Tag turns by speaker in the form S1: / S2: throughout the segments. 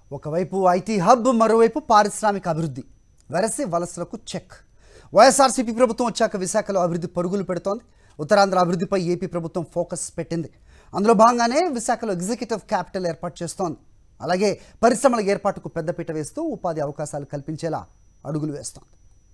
S1: ఒకవైపు IT hub మరోవైపు పారిశ్రామిక అభివృద్ధి వెరసి వలసలకు చెక్ వైఎస్ఆర్సీపీ ప్రభుత్వం వచ్చాక విశాఖలో అభివృద్ధి పరుగులు పెడుతోంది ఉత్తరాంధ్ర అభివృద్ధిపై ఏపీ ప్రభుత్వం ఫోకస్ పెట్టింది అందులో భాగంగానే విశాఖలో ఎగ్జిక్యూటివ్ క్యాపిటల్ ఏర్పాటు చేస్తోంది అలాగే పరిశ్రమల ఏర్పాటుకు పెద్దపీట వేస్తూ ఉపాధి అవకాశాలు కల్పించేలా అడుగులు వేస్తోంది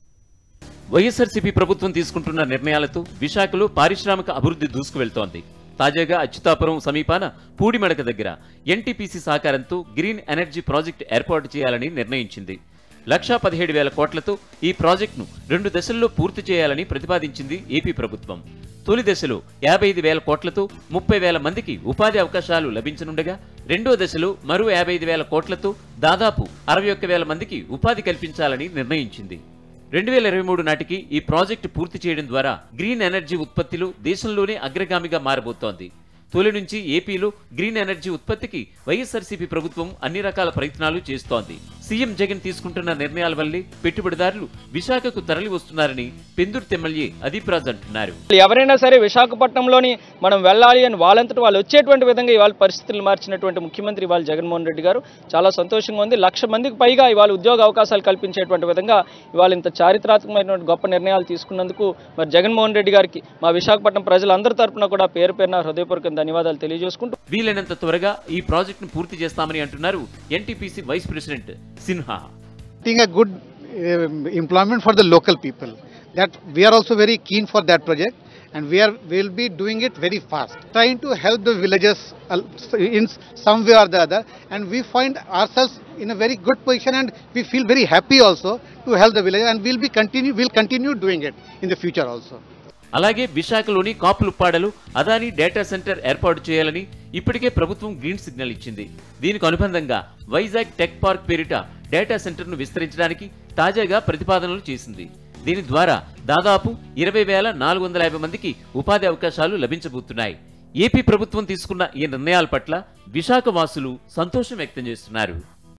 S2: వైఎస్ఆర్సీపీ ప్రభుత్వం తీసుకుంటున్న నిర్ణయాలతో విశాఖలో పారిశ్రామిక అభివృద్ధి దూసుకువెళ్తోంది తాజాగా అచ్యుతాపురం సమీపాన పూడిమడక దగ్గర ఎన్టీపీసీ సహకారంతో గ్రీన్ ఎనర్జీ ప్రాజెక్టు ఏర్పాటు చేయాలని నిర్ణయించింది లక్షా పదిహేడు వేల కోట్లతో ఈ ప్రాజెక్టును రెండు దశల్లో పూర్తి చేయాలని ప్రతిపాదించింది ఏపీ ప్రభుత్వం తొలి దశలో యాభై ఐదు వేల కోట్లతో ముప్పై వేల మందికి ఉపాధి అవకాశాలు లభించనుండగా రెండో దశలో మరో యాభై ఐదు వేల కోట్లతో దాదాపు అరవై ఒక్క వేల మందికి ఉపాధి కల్పించాలని నిర్ణయించింది రెండు వేల ఇరవై మూడు నాటికి ఈ ప్రాజెక్టు పూర్తి చేయడం ద్వారా గ్రీన్ ఎనర్జీ ఉత్పత్తిలో దేశంలోనే అగ్రగామిగా మారబోతోంది తొలి నుంచి ఏపీలో గ్రీన్ ఎనర్జీ ఉత్పత్తికి వైఎస్ఆర్సీపీ ప్రభుత్వం అన్ని రకాల ప్రయత్నాలు చేస్తోంది సీఎం జగన్ తీసుకుంటున్న నిర్ణయాల వల్లే పెట్టుబడిదారులు విశాఖకు తరలి వస్తున్నారని పెందుర్తి ఎమ్మెల్యే అదీప్ రాజ్ అంటున్నారు
S3: ఎవరైనా సరే విశాఖపట్నంలోని మనం వెళ్ళాలి అని వాళ్ళంతటి వాళ్ళు వచ్చేటువంటి విధంగా ఇవాళ పరిస్థితులు మార్చినటువంటి ముఖ్యమంత్రి ఇవాళ జగన్మోహన్ రెడ్డి గారు చాలా సంతోషంగా ఉంది లక్ష మందికి పైగా ఇవాళ ఉద్యోగ అవకాశాలు కల్పించేటువంటి విధంగా ఇవాళ ఇంత చారిత్రాత్మకమైనటువంటి గొప్ప నిర్ణయాలు తీసుకున్నందుకు మరి జగన్మోహన్ రెడ్డి గారికి మా విశాఖపట్నం ప్రజలందరి తరపున కూడా పేరు పేరున హృదయపూర్వక ధన్యవాదాలు తెలియజేసుకుంటూ
S2: వీలైనంత త్వరగా ఈ ప్రాజెక్టును పూర్తి చేస్తామని అంటున్నారు NTPC vice president Sinha
S4: creating a good um, employment for the local people. That we are also very keen for that project, and we are will be doing it very fast, trying to help the villagers uh, in some way or the other, and we find ourselves in a very good position, and we feel very happy also to help the villagers, and we'll be continue we'll continue doing it in the future also.
S2: అలాగే విశాఖలోని కాపులుప్పాడలో Adani data centre ఏర్పాటు చేయాలని ఇప్పటికే ప్రభుత్వం green signal ఇచ్చింది దీనికి అనుబంధంగా Vizag tech park పేరిట డేటా సెంటర్ను విస్తరించడానికి తాజాగా ప్రతిపాదనలు చేసింది దీని ద్వారా దాదాపు ఇరవై వేల నాలుగు వందల యాభై మందికి ఉపాధి అవకాశాలు లభించబోతున్నాయి ఏపీ ప్రభుత్వం తీసుకున్న ఈ నిర్ణయాల పట్ల విశాఖ వాసులు సంతోషం వ్యక్తం చేస్తున్నారు